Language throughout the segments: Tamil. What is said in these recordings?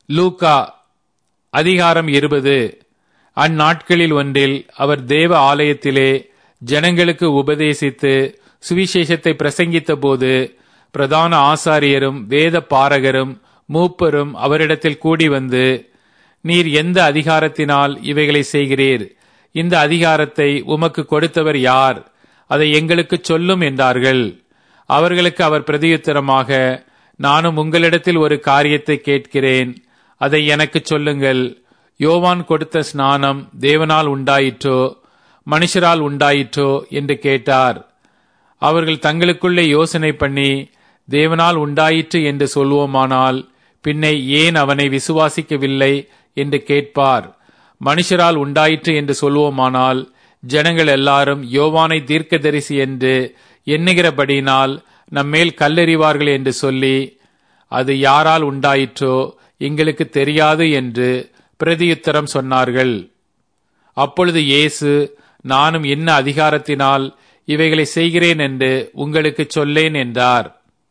லூக்கா அதிகாரம் இருபது அந்நாட்களில் ஒன்றில் அவர் தேவ ஆலயத்திலே ஜனங்களுக்கு உபதேசித்து சுவிசேஷத்தை பிரசங்கித்த போது பிரதான ஆசாரியரும் வேத பாரகரும் மூப்பரும் அவரிடத்தில் கூடி வந்து நீர் எந்த அதிகாரத்தினால் இவைகளை செய்கிறீர் இந்த அதிகாரத்தை உமக்கு கொடுத்தவர் யார் அதை எங்களுக்கு சொல்லும் என்றார்கள் அவர்களுக்கு அவர் பிரதியுத்தரமாக நானும் உங்களிடத்தில் ஒரு காரியத்தை கேட்கிறேன் அதை எனக்கு சொல்லுங்கள் யோவான் கொடுத்த ஸ்நானம் தேவனால் உண்டாயிற்றோ மனுஷரால் உண்டாயிற்றோ என்று கேட்டார் அவர்கள் தங்களுக்குள்ளே யோசனை பண்ணி தேவனால் உண்டாயிற்று என்று சொல்வோமானால் பின்னை ஏன் அவனை விசுவாசிக்கவில்லை என்று கேட்பார் மனுஷரால் உண்டாயிற்று என்று சொல்வோமானால் ஜனங்கள் எல்லாரும் யோவானை தீர்க்கதரிசி என்று எண்ணுகிறபடியினால் நம்மேல் கல்லெறிவார்கள் என்று சொல்லி அது யாரால் உண்டாயிற்றோ எங்களுக்கு தெரியாது என்று பிரதியுத்தரம் சொன்னார்கள் அப்பொழுது இயேசு நானும் என்ன அதிகாரத்தினால் இவைகளை செய்கிறேன் என்று உங்களுக்கு சொல்லேன் என்றார்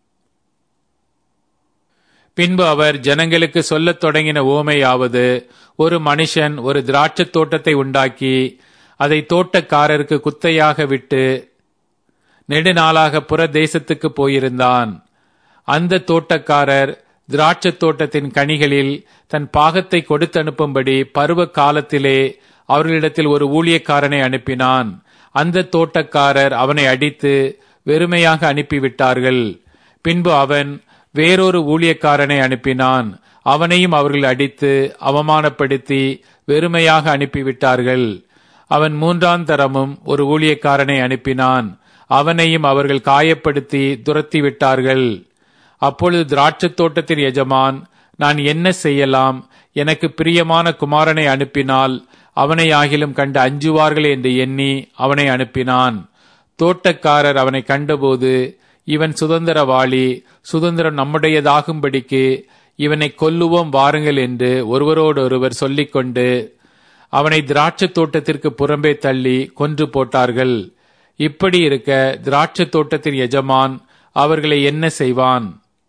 பின்பு அவர் ஜனங்களுக்கு சொல்லத் தொடங்கின ஓமையாவது ஒரு மனுஷன் ஒரு திராட்சத் தோட்டத்தை உண்டாக்கி அதை தோட்டக்காரருக்கு குத்தையாக விட்டு நெடுநாளாக புற தேசத்துக்கு போயிருந்தான் அந்த தோட்டக்காரர் திராட்சத் தோட்டத்தின் கனிகளில் தன் பாகத்தை கொடுத்து அனுப்பும்படி பருவ காலத்திலே அவர்களிடத்தில் ஒரு ஊழியக்காரனை அனுப்பினான் அந்த தோட்டக்காரர் அவனை அடித்து வெறுமையாக அனுப்பிவிட்டார்கள் பின்பு அவன் வேறொரு ஊழியக்காரனை அனுப்பினான் அவனையும் அவர்கள் அடித்து அவமானப்படுத்தி வெறுமையாக அனுப்பிவிட்டார்கள் அவன் மூன்றாம் தரமும் ஒரு ஊழியக்காரனை அனுப்பினான் அவனையும் அவர்கள் காயப்படுத்தி துரத்தி விட்டார்கள் அப்பொழுது திராட்சத் தோட்டத்தின் எஜமான் நான் என்ன செய்யலாம் எனக்கு பிரியமான குமாரனை அனுப்பினால் அவனை ஆகிலும் கண்டு அஞ்சுவார்கள் என்று எண்ணி அவனை அனுப்பினான் தோட்டக்காரர் அவனை கண்டபோது இவன் சுதந்திரவாளி சுதந்திரம் நம்முடையதாகும்படிக்கு இவனை கொல்லுவோம் வாருங்கள் என்று ஒருவரோடொருவர் சொல்லிக்கொண்டு அவனை திராட்சத் தோட்டத்திற்கு புறம்பே தள்ளி கொன்று போட்டார்கள் இப்படி இருக்க திராட்சத் தோட்டத்தின் எஜமான் அவர்களை என்ன செய்வான்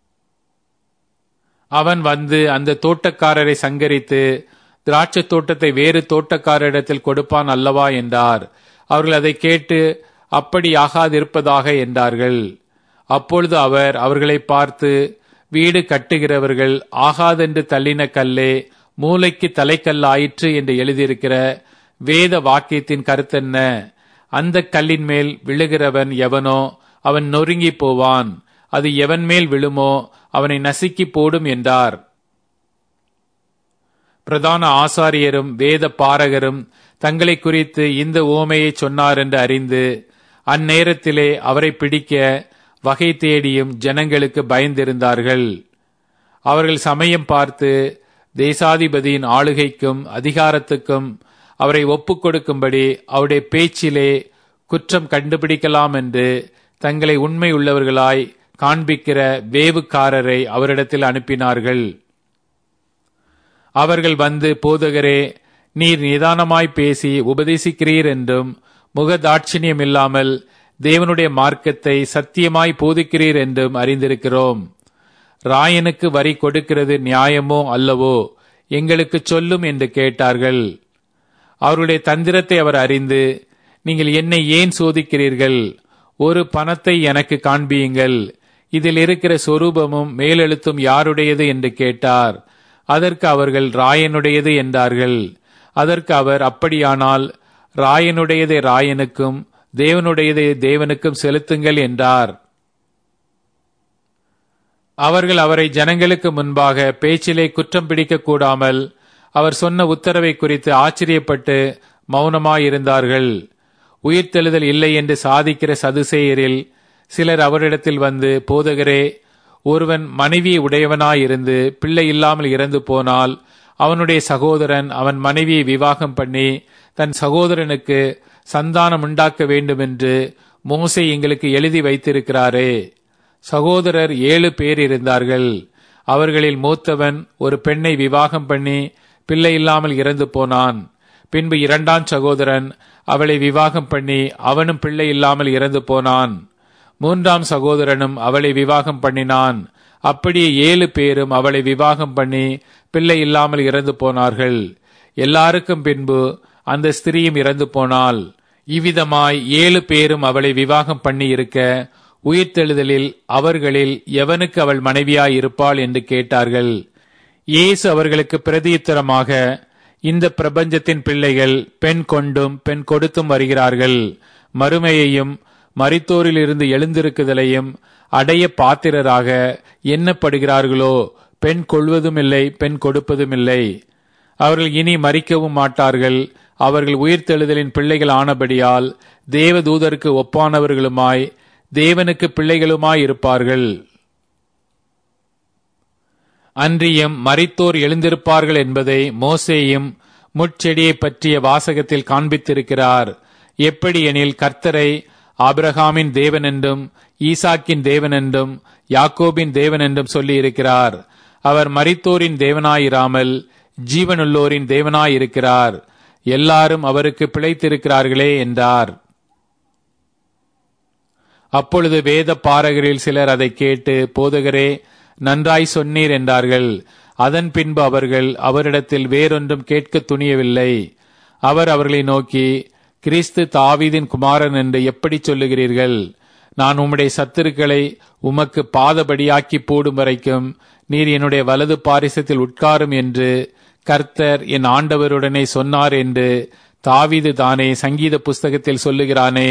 அவன் வந்து அந்த தோட்டக்காரரை சங்கரித்து திராட்சத் தோட்டத்தை வேறு தோட்டக்காரரிடத்தில் கொடுப்பான் அல்லவா என்றார் அவர்கள் அதை கேட்டு அப்படி ஆகாதிருப்பதாக என்றார்கள் அப்பொழுது அவர் அவர்களை பார்த்து வீடு கட்டுகிறவர்கள் ஆகாதென்று தள்ளின கல்லே மூளைக்கு தலைக்கல்லாயிற்று என்று எழுதியிருக்கிற வேத வாக்கியத்தின் கருத்தென்ன அந்த கல்லின் மேல் விழுகிறவன் எவனோ அவன் நொறுங்கி போவான் அது எவன் மேல் விழுமோ அவனை நசுக்கி போடும் என்றார் பிரதான ஆசாரியரும் வேத பாரகரும் தங்களை குறித்து இந்த ஓமையை சொன்னார் என்று அறிந்து அந்நேரத்திலே அவரை பிடிக்க வகை தேடியும் ஜனங்களுக்கு பயந்திருந்தார்கள் அவர்கள் சமயம் பார்த்து தேசாதிபதியின் ஆளுகைக்கும் அதிகாரத்துக்கும் அவரை ஒப்புக் கொடுக்கும்படி அவருடைய பேச்சிலே குற்றம் கண்டுபிடிக்கலாம் என்று தங்களை உண்மை உள்ளவர்களாய் காண்பிக்கிற வேவுக்காரரை அவரிடத்தில் அனுப்பினார்கள் அவர்கள் வந்து போதகரே நீர் நிதானமாய் பேசி உபதேசிக்கிறீர் என்றும் முகதாட்சிணியம் இல்லாமல் தேவனுடைய மார்க்கத்தை சத்தியமாய் போதிக்கிறீர் என்றும் அறிந்திருக்கிறோம் ராயனுக்கு வரி கொடுக்கிறது நியாயமோ அல்லவோ எங்களுக்கு சொல்லும் என்று கேட்டார்கள் அவருடைய தந்திரத்தை அவர் அறிந்து நீங்கள் என்னை ஏன் சோதிக்கிறீர்கள் ஒரு பணத்தை எனக்கு காண்பியுங்கள் இதில் இருக்கிற சொரூபமும் மேலெழுத்தும் யாருடையது என்று கேட்டார் அதற்கு அவர்கள் ராயனுடையது என்றார்கள் அதற்கு அவர் அப்படியானால் ராயனுடையதை ராயனுக்கும் தேவனுடையதை தேவனுக்கும் செலுத்துங்கள் என்றார் அவர்கள் அவரை ஜனங்களுக்கு முன்பாக பேச்சிலே குற்றம் பிடிக்க கூடாமல் அவர் சொன்ன உத்தரவை குறித்து ஆச்சரியப்பட்டு மௌனமாயிருந்தார்கள் உயிர்த்தெழுதல் இல்லை என்று சாதிக்கிற சதுசேயரில் சிலர் அவரிடத்தில் வந்து போதகரே ஒருவன் மனைவி உடையவனாயிருந்து பிள்ளை இல்லாமல் இறந்து போனால் அவனுடைய சகோதரன் அவன் மனைவியை விவாகம் பண்ணி தன் சகோதரனுக்கு சந்தானம் உண்டாக்க வேண்டுமென்று மோசை எங்களுக்கு எழுதி வைத்திருக்கிறாரே சகோதரர் ஏழு பேர் இருந்தார்கள் அவர்களில் மூத்தவன் ஒரு பெண்ணை விவாகம் பண்ணி பிள்ளை இல்லாமல் இறந்து போனான் பின்பு இரண்டாம் சகோதரன் அவளை விவாகம் பண்ணி அவனும் பிள்ளை இல்லாமல் இறந்து போனான் மூன்றாம் சகோதரனும் அவளை விவாகம் பண்ணினான் அப்படியே ஏழு பேரும் அவளை விவாகம் பண்ணி பிள்ளை இல்லாமல் இறந்து போனார்கள் எல்லாருக்கும் பின்பு அந்த ஸ்திரீயும் இறந்து போனாள் இவ்விதமாய் ஏழு பேரும் அவளை விவாகம் பண்ணி இருக்க உயிர்த்தெழுதலில் அவர்களில் எவனுக்கு அவள் மனைவியாய் இருப்பாள் என்று கேட்டார்கள் இயேசு அவர்களுக்கு பிரதியுத்தரமாக இந்த பிரபஞ்சத்தின் பிள்ளைகள் பெண் கொண்டும் பெண் கொடுத்தும் வருகிறார்கள் மறுமையையும் மரித்தோரில் இருந்து எழுந்திருக்குதலையும் அடைய பாத்திரராக எண்ணப்படுகிறார்களோ பெண் கொள்வதும் இல்லை பெண் கொடுப்பதும் இல்லை அவர்கள் இனி மறிக்கவும் மாட்டார்கள் அவர்கள் உயிர்த்தெழுதலின் பிள்ளைகள் ஆனபடியால் தேவதூதருக்கு ஒப்பானவர்களுமாய் தேவனுக்கு பிள்ளைகளுமாய் இருப்பார்கள் அன்றியும் மரித்தோர் எழுந்திருப்பார்கள் என்பதை மோசேயும் முட்செடியை பற்றிய வாசகத்தில் காண்பித்திருக்கிறார் எப்படி எனில் கர்த்தரை ஆபிரகாமின் தேவன் என்றும் ஈசாக்கின் தேவன் என்றும் யாக்கோபின் தேவன் என்றும் சொல்லி இருக்கிறார் அவர் மரித்தோரின் தேவனாயிராமல் ஜீவனுள்ளோரின் தேவனாயிருக்கிறார் எல்லாரும் அவருக்கு பிழைத்திருக்கிறார்களே என்றார் அப்பொழுது வேத பாரகரில் சிலர் அதை கேட்டு போதகரே நன்றாய் சொன்னீர் என்றார்கள் அதன் பின்பு அவர்கள் அவரிடத்தில் வேறொன்றும் கேட்க துணியவில்லை அவர் அவர்களை நோக்கி கிறிஸ்து தாவீதின் குமாரன் என்று எப்படி சொல்லுகிறீர்கள் நான் உம்முடைய சத்துருக்களை உமக்கு பாதபடியாக்கி போடும் வரைக்கும் நீர் என்னுடைய வலது பாரிசத்தில் உட்காரும் என்று கர்த்தர் என் ஆண்டவருடனே சொன்னார் என்று தாவீது தானே சங்கீத புஸ்தகத்தில் சொல்லுகிறானே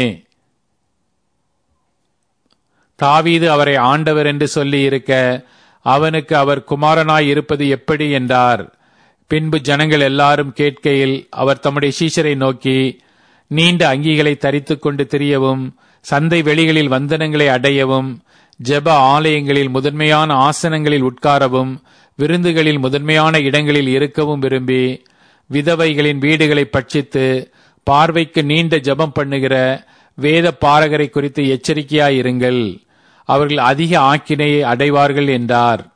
தாவீது அவரை ஆண்டவர் என்று சொல்லி இருக்க அவனுக்கு அவர் குமாரனாய் இருப்பது எப்படி என்றார் பின்பு ஜனங்கள் எல்லாரும் கேட்கையில் அவர் தம்முடைய சீஷரை நோக்கி நீண்ட அங்கிகளை தரித்துக் கொண்டு திரியவும் சந்தை வெளிகளில் வந்தனங்களை அடையவும் ஜெப ஆலயங்களில் முதன்மையான ஆசனங்களில் உட்காரவும் விருந்துகளில் முதன்மையான இடங்களில் இருக்கவும் விரும்பி விதவைகளின் வீடுகளை பட்சித்து பார்வைக்கு நீண்ட ஜெபம் பண்ணுகிற வேத பாரகரை குறித்து எச்சரிக்கையாயிருங்கள் அவர்கள் அதிக ஆக்கினையை அடைவார்கள் என்றார்